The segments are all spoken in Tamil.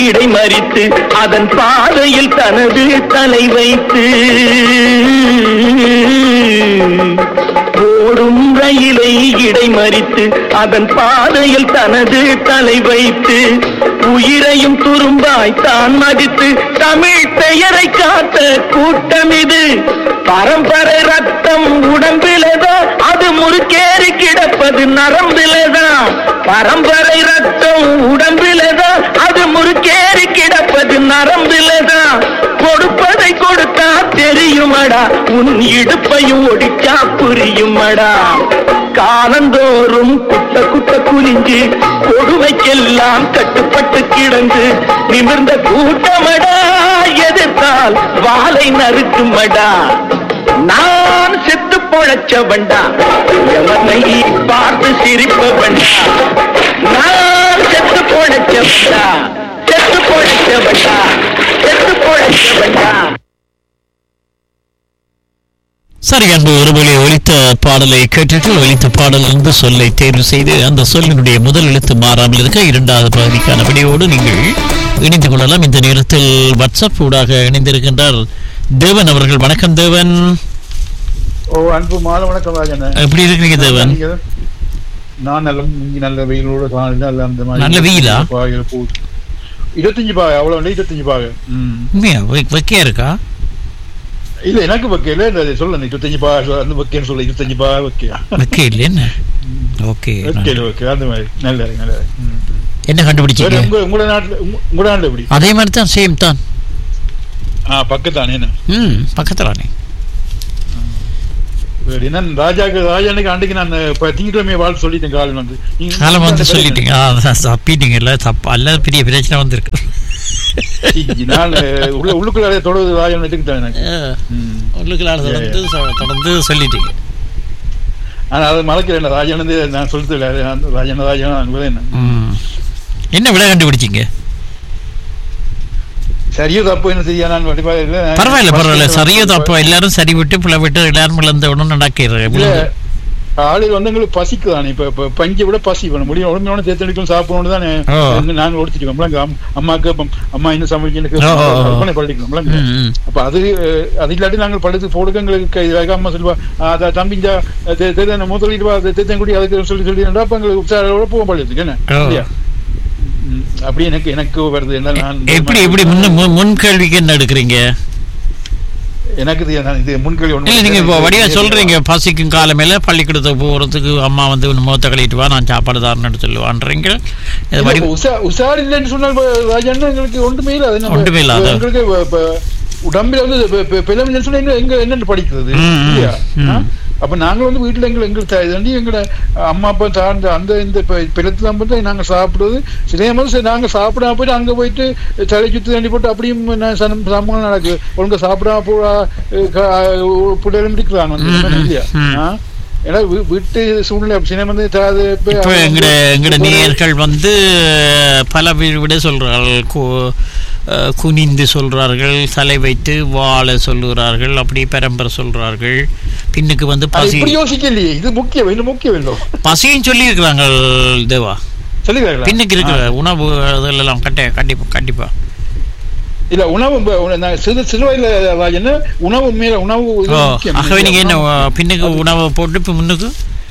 இடைமறித்து அதன் பாதையில் தனது தலை வைத்து ஓடும் ரயிலை இடைமறித்து அதன் பாதையில் தனது தலை வைத்து உயிரையும் துரும்பாய் தான் மதித்து தமிழ் பெயரை காத்த கூட்டம் இது பரம்பரை ரத்தம் உடம்பிலதான் அது முறுக்கேறி கிடப்பது நரம்பிலதான் பரம்பரை ரத்தம் உடம்பிலதான் அது முறுக்கேறி கிடப்பது நரம்பிலதான் கொடுப்பதை கொடுத்தா தெரியுமடா உன் இடுப்பையும் ஒடிச்சா புரியுமடா காலந்தோறும் குட்ட குட்ட குனிஞ்சு கொடுமைக்கெல்லாம் கட்டுப்பட்டு கிடந்து நிமிர்ந்த கூட்டமடா எதிர்த்தால் வாளை நறுக்குமடா நான் செத்து பொழைச்சவன்டா எவனை பார்த்து சிரிப்பவன்டா நான் செத்து பொழைச்சவன்டா செத்து பொழைச்சவன்டா செத்து பொழைச்சவன்டா சரி அன்பு ஒருவேளை ஒலித்த பாடலை கேட்டுட்டு ஒலித்த பாடல் என்று சொல்லை தேர்வு செய்து அந்த சொல்லினுடைய முதல் எழுத்து மாறாமல் இருக்க இரண்டாவது பகுதிக்கான விடையோடு நீங்கள் இணைந்து கொள்ளலாம் இந்த நேரத்தில் வாட்ஸ்அப் ஊடாக இணைந்திருக்கின்றார் தேவன் அவர்கள் வணக்கம் தேவன் ஓ அன்பு மாலை வணக்கம் ராஜன் எப்படி இருக்கிறீங்க தேவன் நீங்க? நான் நல்ல இங்க நல்ல வெயிலோட காலையில நல்ல அந்த மாதிரி நல்ல வெயிலா? பாகையில போ இருபத்தஞ்சு பாகை அவ்வளவு இல்லை இருபத்தஞ்சு பாகை ம். உண்மையா வெ- வெக்கையா இருக்கா இல்ல எனக்கு வைக்கல இந்த சொல்ல இருபத்தஞ்சு பாகை சொல்ல, அந்த வைக்கன்னு சொல்ல இருபத்தஞ்சு பாகை வைக்கையா வெக்கை இல்லை என்ன ஓகே வைக்கல வைக்க அந்த மாதிரி நல்ல இருக்கு, நல்ல இருக்கு. ம். என்ன சரி, கண்டுபிடிச்சீங்க உங்க உங்களோட நாட்டுல உங்க- உங்களோட நாட்டுல எப்படி அதே மாதிரி தான் சேம் தான் ஆ பக்கத்தானே என்ன ம் பக்கத்துலானே சரி, என்ன ராஜாக்கு ராஜானுக்கு அன்றைக்கு நான் இப்ப திங்கட்கிழமையை வாழ்த்து சொல்லிட்டேன் காலையில் வந்து நீங்க- காலம் வந்து நீங்க சொல்லிட்டீங்க ஆ, அதான் தப்பிட்டீங்கல்ல தப்பு அல்ல பெரிய பிரச்சனை வந்திருக்கு நான் உள்ள உள்ளுக்குள்ள தொடர்ந்து ராஜன் எடுத்துக்கிட்டேன் எனக்கு ம். உள்ளுக்குள்ளார தொடர்ந்து சொ- தொடர்ந்து சொல்லிட்டீங்க ஆனா அதை மறக்கிறேன் ராஜன் வந்து நான் சொல்லிட்டு ராஜன் ராஜன் நான் என்ன ம். என்ன விலை கண்டுபிடிச்சீங்க சரியோ தப்பு என்ன செய்ய நான் வடிவா இல்ல பரவாயில்ல பரவாயில்ல சரியோ தப்போ எல்லாரும் சரி விட்டு பிள்ளை விட்டு எல்லாரும் விழுந்த உடனே இல்ல நடக்கிறது ஆளுகள் வந்து எங்களுக்கு பசிக்குதானே இப்ப இப்ப பஞ்சை விட பசி பண்ண முடியும் உடனே தேர்த்தெடுக்கும் சாப்பிடணும் தானே ஓ. எங்க நாங்க ஒடிச்சிருக்கோம் அம்மாக்கு அப்ப அம்மா என்ன சமைக்கணும் ஓ, ஓ, ஓ. பள்ளிக்கணும் ம், ம். அப்ப அது அஹ், அது இல்லாட்டி நாங்கள் படுத்து போடுக்க எங்களுக்கு இதாக அம்மா சொல்லுவா அத தம்பிஞ்சா தேர்தல் முதலீடு வா தேர்தல் அதுக்கு சொல்லி சொல்லி அப்ப எங்களுக்கு உற்சாரோட போவோம் பள்ளியத்துக்கு என்ன ஓ. இல்லையா? ம், அப்படி எனக்கு எனக்கு வருது என்ன நான் எப்படி எப்படி முன்ன மு- முன் கேள்விக்கு என்ன எடுக்கிறீங்க எனக்கு இது நான் இது முன்கழி ஒண்ணு இல்ல நீங்க இப்போ வடிவா சொல்றீங்க பசிக்கும் காலமேல பள்ளிக்கூடத்துக்கு போறதுக்கு அம்மா வந்து முகத்தை கழிட்டு வா நான் சாப்பாடு தாரணும்னு சொல்லுவான்றீங்க இது இல்ல, வடி இப்ப உஷா- உஷார் இல்லைன்னு சொன்னால் இப்ப ராஜாண்ணா எங்களுக்கு ஒன்றுமே இல்ல அது நம்ம- ஒன்றுமே இல்ல, அது- எங்களுக்கு இப்ப- இப்ப உடம்புல வந்து இப்ப- இப்ப பிள்ளைங்க சொன்னா எங்க எங்க என்னன்னு படிக்கிறது ம், ம், இல்லையா ம். ஆ? அப்ப நாங்க வந்து வீட்டுல எங்க எங்களுக்கு த- இது வந்து எங்கட அம்மா அப்பா சார்ந்த அந்த இந்த பிளத்துல தான் நாங்க சாப்பிடுறது சில மாதிரி சரி, நாங்க சாப்பிடாம போயிட்டு அங்க போயிட்டு தலை சுத்தி தண்ணி போட்டு அப்படியும் நான் சனம் சம்பவம் நடக்குது ஒழுங்கா சாப்பிடாம போடா புடலும் இருக்கிறாங்க ம், ம், இல்லையா ம். ஆ? ஏன்னா வீ- வீட்டு சூழ்நிலை சின்ன வந்து அது இப்ப இப்போ அவங்க எங்கட எங்கட ஒரு- நேயர்கள் வந்து பல வி- விட சொல்றார்கள் கு- அஹ், குனிந்து சொல்றார்கள் தலை வைத்து வாழ சொல்லுகிறார்கள் அப்படி பரம்பரை சொல்றார்கள் பின்னுக்கு வந்து அது பசி இப்படி யோசிக்கலையே இது முக்கியம் இது முக்கியம் இல்லை பசியும் சொல்லி இருக்கிறாங்க தேவா சொல்லுகிறாங்களா பின்னுக்கு இருக்கிற உணவு அதெல்லாம் கட்ட கண்டிப்பா கண்டிப்பா இல்ல உணவு ப- உண- நான் சிறு சிறு வயதுல ராஜன் உணவு மேல உணவு இது ஓ முக்கியம். ஆகவே நீங்க என்ன அஹ், பின்னுக்கு உணவை போட்டு இப்போ முன்னுக்கு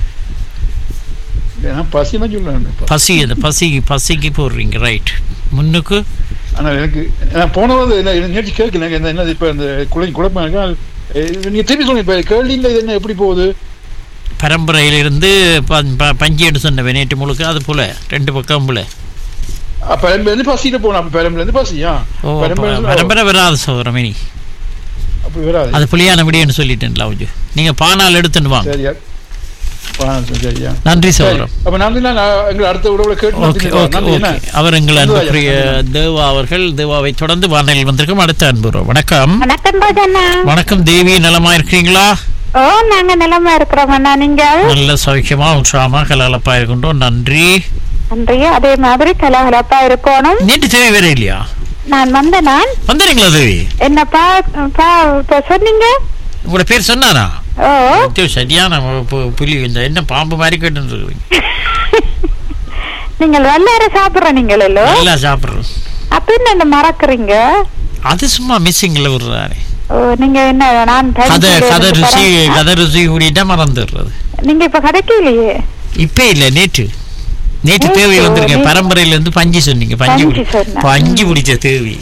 நான் பசினா சொல்றேன் இப்ப. பசி அது பசி பசிக்கு போடுறீங்க ரைட் முன்னுக்கு ஆனா எனக்கு நான் போனது என்ன என்ன நேற்று கேட்கல எனக்கு என்ன என்னது இப்ப இந்த குழந்தை குழப்பம் இருக்கு அது, eh, நீங்க திருப்பி சொல்லுங்க இப்ப கேள்வியில் இது என்ன எப்படி போகுது பரம்பரையிலிருந்து ப- ப- பஞ்சு எடுத்து சொன்ன நேற்று முழுக்க அது போல ரெண்டு பக்கம் போல அப்ப பெரம்புல இருந்து பசிட்டு போகணும் அப்ப பெரம்புல இருந்து பசியா ஓ பெரம்புல ப- இருந்து- பரம்பரை வராது சோதரமேனி அப்படி வராது அது புலியான விடியன்னு சொல்லிட்டேன் லவ்ஜு நீங்க பானால் எடுத்துன்னு வாங்க சரியா பாருங்க, சரியா நன்றி சரி. சோதரம் அப்ப நான் வந்து நான் எங்களை அடுத்த உடவுல கேட்டு நான் ஓகே திரும்பி ஓகே வரேன். நன்றி, ஓகே என்ன? அவர் எங்கள் நன்றி, அன்புக்குரிய ராஜா. தேவா அவர்கள் தேவாவை தொடர்ந்து வானொலியில் வந்திருக்கும் அடுத்த அன்புறோம் வணக்கம் வணக்கம் ராஜண்ணா வணக்கம் தேவி நலமா இருக்கிறீங்களா ஓ நாங்க நிலமா இருக்கிறோம் அண்ணா நீங்க நல்ல சௌக்கியமா உற்சாகமா கலகலப்பா இருக்கின்றோம் நன்றி நன்றி அதே மாதிரி கலகலப்பா இருக்கணும் நேற்று தேவி வேற இல்லையா நான் வந்த நான் வந்துடுங்களா தேவி என்னப்பா பா இப்ப சொன்னீங்க உங்களோட பேர் சொன்னாரா ஓ ஐயோ, சரியான பு- புலி இந்த என்ன பாம்பு மாதிரி கேட்டு இருக்கீங்க நீங்கள் வல்லார சாப்பிடுற நீங்கள் எல்லோ நல்லா சாப்பிடுறோம் அப்ப என்ன மறக்குறீங்க அது சும்மா மிஸ்ஸிங்ல விடுறாரு ஓ, நீங்க என்ன நான் கதை படிச்சுட்டு கதை இருந்து ருசி பரம்- கதை ருசி கூடிட்டா மறந்துடுறது நீங்க இப்ப கதைக்கலையே இப்ப இல்ல நேற்று நேற்று நேற்று, தேவி வந்திருக்கேன் நேற்று. பரம்பரையில இருந்து பஞ்சு சொன்னீங்க பஞ்சு பஞ்சு பிடி- சொன்னேன். பஞ்சு பிடிச்ச தேவி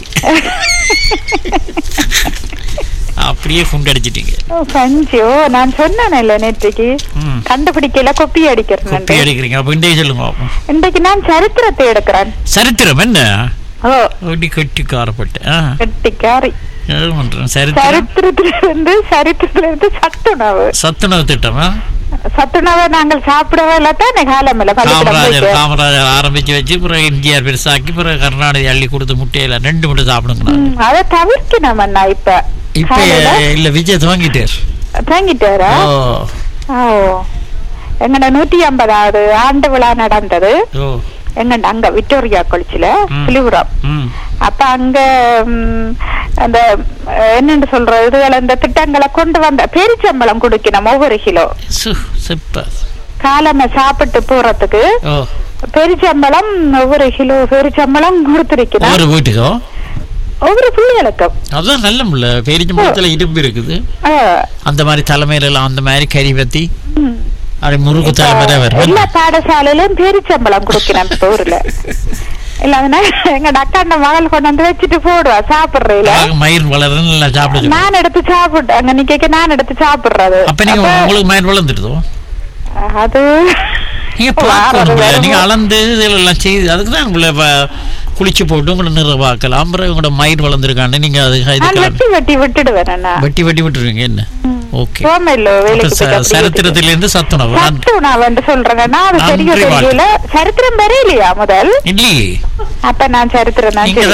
அப்படியே குண்டடிச்சிட்டீங்க ஓ, பஞ்சு ஓ நான் சொன்னேன்ல நேற்றுக்கு ம். கண்டுபிடிக்கல கொப்பி குப்பி அடிக்கிறேன் அடிக்கிறீங்க அப்ப இன்றைய சொல்லுங்க பாப்போம். இன்றைக்கு நான் சரித்திரத்தை எடுக்கிறேன் சரித்திரம் என்ன ஓ அப்படி கட்டி காரப்பட்டு ஆ, கெட்டிக்காரி என்ன பண்றேன் சரித்திரம் சரித்திரத்துல இருந்து சரித்திரத்துல இருந்து சத்துணவு சத்துணவு திட்டமா சத்துணவை நாங்கள் சாப்பிடவே இல்லை தானே காலம் இல்ல பள்ளிக்கூடம் காமராஜர் போயிட்டு. காமராஜர் ஆரம்பிச்சு வச்சு பிறகு எம்ஜிஆர் பெருசாக்கி பிறகு கருணாநிதி அள்ளி கொடுத்து முட்டையில ரெண்டு முட்டை சாப்பிடுங்க ம், அதை தவிர்க்கணும் அண்ணா இப்ப இப்ப காலையில இல்ல விஜய் துவங்கிட்டார் தங்கிட்டாரா ஓ ஓ எங்கட நூத்தி ஐம்பதாவது ஆண்டு விழா நடந்தது ஓ எங்கண்ட அங்க விக்டோரியா கொலிச்சில ம். சிலிபுரம் ம் அப்ப அங்க ம், அந்த அஹ், என்னன்னு சொல்ற இதுகள் இந்த திட்டங்களை கொண்டு வந்த பெருச்சம்பளம் கொடுக்கணும் ஒவ்வொரு கிலோ சு சூப்பர் காலம சாப்பிட்டு போறதுக்கு ஓ பெருச்சம்பளம் ஒவ்வொரு கிலோ பெருச்சம்பளம் கொடுத்திருக்கணும் ஒவ்வொரு வீட்டுக்கோ ஒவ்வொரு பிள்ளைகளுக்கும் அதான் நல்ல முல்ல பேரிச்சம்பழத்துல இரும்பு இருக்குது அஹ், அந்த மாதிரி தலைமையில எல்லாம் அந்த மாதிரி கறி பத்தி ம். அப்படி முறுக்கு தலைமையில வரும் எல்லா பாடசாலையிலும் பேரிச்சம்பளம் கொடுக்கணும் இந்த ஊர்ல இல்ல அதனால எங்க அக்காண்ட மகள் கொண்டு வந்து வச்சுட்டு போடுவா சாப்பிடுறதுல ஆக, மயிர் வளர நல்லா சாப்பிட சொல்லு. நான் எடுத்து சாப்பிட்டு அங்க நிக்க நான் எடுத்து சாப்பிடுறது அப்ப நீங்க அப்ப உங்களுக்கு மயிர் வளர்ந்துடுதோ அது நீங்க வாரம் பார்க்கணும் வேற நீங்க ஒரு- அளந்து இதெல்லாம் செய்து அதுக்கு தான் உங்களை வ- குளிச்சு போட்டு உங்களை நிற பார்க்கலாம் அப்புறம் உங்களோட மயிர் வளர்ந்துருக்காண்டு நீங்க அது நான் இதுக்கெல்லாம் வெட்டி வெட்டி விட்டுடுவேன் அண்ணா வெட்டி வெட்டி விட்டுருவீங்க என்ன ஓகே சோமையில வேலைக்கு போயிட்டு அப்படியே சரித்திரத்திலிருந்து சத்துணவு நான் சத்து நான் வந்து சொல்றேன்னா அது நன்றி தெரிய தெரியல சரித்திரம் வரையிலையா முதல் இல்லையே அப்ப நான் சரித்திரம் தான் நீங்க